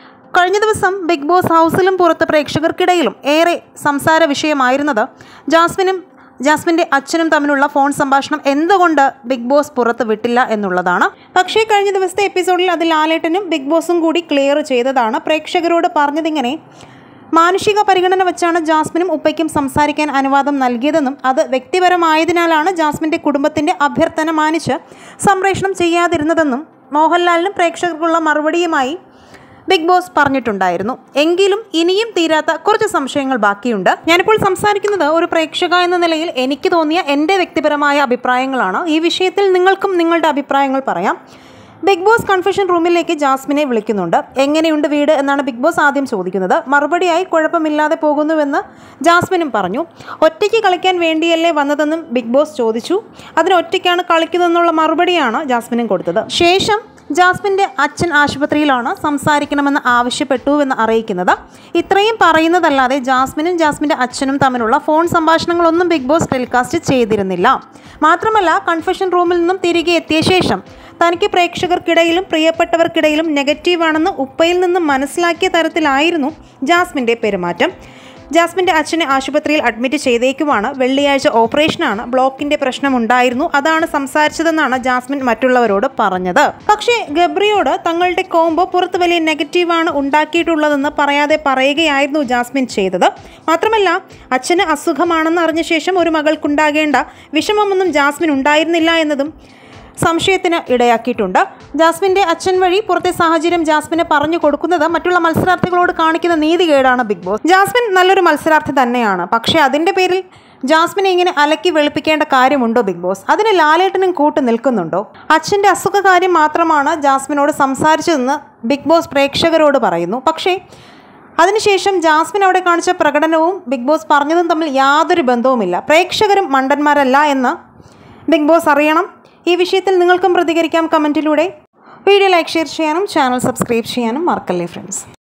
കഴിഞ്ഞ ദിവസം big boss ഹൗസിലും പുറത്ത് പ്രേക്ഷകർക്കിടയിലും ഏറെ സംസാര വിഷയമായിരുന്നത് ജാസ്മിനും ജാസ്മിൻ്റെ അച്ഛനും തമ്മിലുള്ള ഫോൺ സംഭാഷണം എന്തുകൊണ്ട് ബിഗ് ബോസ് പുറത്ത് വിട്ടില്ല എന്നുള്ളതാണ് പക്ഷേ കഴിഞ്ഞ ദിവസത്തെ എപ്പിസോഡിൽ അത് ലാലേട്ടനും ബിഗ് ബോസും കൂടി ക്ലിയർ ചെയ്തതാണ് പ്രേക്ഷകരോട് പറഞ്ഞതിങ്ങനെ മാനുഷിക പരിഗണന വെച്ചാണ് ജാസ്മിനും ഉപ്പയ്ക്കും സംസാരിക്കാൻ അനുവാദം നൽകിയതെന്നും അത് വ്യക്തിപരമായതിനാലാണ് ജാസ്മിൻ്റെ കുടുംബത്തിൻ്റെ അഭ്യർത്ഥന മാനിച്ച് സംപ്രേഷണം ചെയ്യാതിരുന്നതെന്നും മോഹൻലാലിനും പ്രേക്ഷകർക്കുള്ള മറുപടിയുമായി ബിഗ് ബോസ് പറഞ്ഞിട്ടുണ്ടായിരുന്നു എങ്കിലും ഇനിയും തീരാത്ത കുറച്ച് സംശയങ്ങൾ ബാക്കിയുണ്ട് ഞാനിപ്പോൾ സംസാരിക്കുന്നത് ഒരു പ്രേക്ഷക എന്ന നിലയിൽ എനിക്ക് തോന്നിയ എൻ്റെ വ്യക്തിപരമായ അഭിപ്രായങ്ങളാണ് ഈ വിഷയത്തിൽ നിങ്ങൾക്കും നിങ്ങളുടെ അഭിപ്രായങ്ങൾ പറയാം ബിഗ് ബോസ് കൺഫെഷൻ റൂമിലേക്ക് ജാസ്മിനെ വിളിക്കുന്നുണ്ട് എങ്ങനെയുണ്ട് വീട് എന്നാണ് ബിഗ് ബോസ് ആദ്യം ചോദിക്കുന്നത് മറുപടിയായി കുഴപ്പമില്ലാതെ പോകുന്നുവെന്ന് ജാസ്മിനും പറഞ്ഞു ഒറ്റയ്ക്ക് കളിക്കാൻ വേണ്ടിയല്ലേ വന്നതെന്നും ബിഗ് ബോസ് ചോദിച്ചു അതിന് ഒറ്റയ്ക്കാണ് കളിക്കുന്നതെന്നുള്ള മറുപടിയാണ് ജാസ്മിനും കൊടുത്തത് ശേഷം ജാസ്മിൻ്റെ അച്ഛൻ ആശുപത്രിയിലാണ് സംസാരിക്കണമെന്ന് ആവശ്യപ്പെട്ടുവെന്ന് അറിയിക്കുന്നത് ഇത്രയും പറയുന്നതല്ലാതെ ജാസ്മിനും ജാസ്മിൻ്റെ അച്ഛനും തമ്മിലുള്ള ഫോൺ സംഭാഷണങ്ങളൊന്നും ബിഗ് ബോസ് ടെലികാസ്റ്റ് ചെയ്തിരുന്നില്ല മാത്രമല്ല കൺഫെഷൻ റൂമിൽ നിന്നും തിരികെ എത്തിയ ശേഷം തനിക്ക് പ്രേക്ഷകർക്കിടയിലും പ്രിയപ്പെട്ടവർക്കിടയിലും നെഗറ്റീവാണെന്ന് ഉപ്പയിൽ നിന്നും മനസ്സിലാക്കിയ തരത്തിലായിരുന്നു ജാസ്മിൻ്റെ പെരുമാറ്റം ജാസ്മിൻ്റെ അച്ഛനെ ആശുപത്രിയിൽ അഡ്മിറ്റ് ചെയ്തേക്കുവാണ് വെള്ളിയാഴ്ച ഓപ്പറേഷനാണ് ബ്ലോക്കിൻ്റെ പ്രശ്നമുണ്ടായിരുന്നു അതാണ് സംസാരിച്ചതെന്നാണ് ജാസ്മിൻ മറ്റുള്ളവരോട് പറഞ്ഞത് പക്ഷേ ഗബ്രിയോട് തങ്ങളുടെ കോംബോ പുറത്ത് വലിയ നെഗറ്റീവാണ് ഉണ്ടാക്കിയിട്ടുള്ളതെന്ന് പറയാതെ പറയുകയായിരുന്നു ജാസ്മിൻ ചെയ്തത് മാത്രമല്ല അച്ഛന് അസുഖമാണെന്ന് അറിഞ്ഞ ശേഷം ഒരു മകൾക്കുണ്ടാകേണ്ട വിഷമമൊന്നും ജാസ്മിൻ ഉണ്ടായിരുന്നില്ല എന്നതും സംശയത്തിന് ഇടയാക്കിയിട്ടുണ്ട് ജാസ്മിൻ്റെ അച്ഛൻ വഴി പുറത്തെ സാഹചര്യം ജാസ്മിന് പറഞ്ഞു കൊടുക്കുന്നത് മറ്റുള്ള മത്സരാർത്ഥികളോട് കാണിക്കുന്ന നീതികേടാണ് ബിഗ് ബോസ് ജാസ്മിൻ നല്ലൊരു മത്സരാർത്ഥി തന്നെയാണ് പക്ഷേ അതിൻ്റെ പേരിൽ ജാസ്മിനെ ഇങ്ങനെ അലക്കി വെളുപ്പിക്കേണ്ട കാര്യമുണ്ടോ ബിഗ് ബോസ് അതിന് ലാലേട്ടനും കൂട്ട് നിൽക്കുന്നുണ്ടോ അച്ഛൻ്റെ അസുഖകാര്യം മാത്രമാണ് ജാസ്മിനോട് സംസാരിച്ചതെന്ന് ബിഗ് ബോസ് പ്രേക്ഷകരോട് പറയുന്നു പക്ഷേ അതിനുശേഷം ജാസ്മിൻ അവിടെ കാണിച്ച പ്രകടനവും ബിഗ് ബോസ് പറഞ്ഞതും തമ്മിൽ യാതൊരു ബന്ധവുമില്ല പ്രേക്ഷകരും മണ്ടന്മാരല്ല എന്ന് ബിഗ് ബോസ് അറിയണം ഈ വിഷയത്തിൽ നിങ്ങൾക്കും പ്രതികരിക്കാം കമൻറ്റിലൂടെ വീഡിയോ ലൈക്ക് ഷെയർ ചെയ്യാനും ചാനൽ സബ്സ്ക്രൈബ് ചെയ്യാനും മറക്കല്ലേ ഫ്രണ്ട്സ്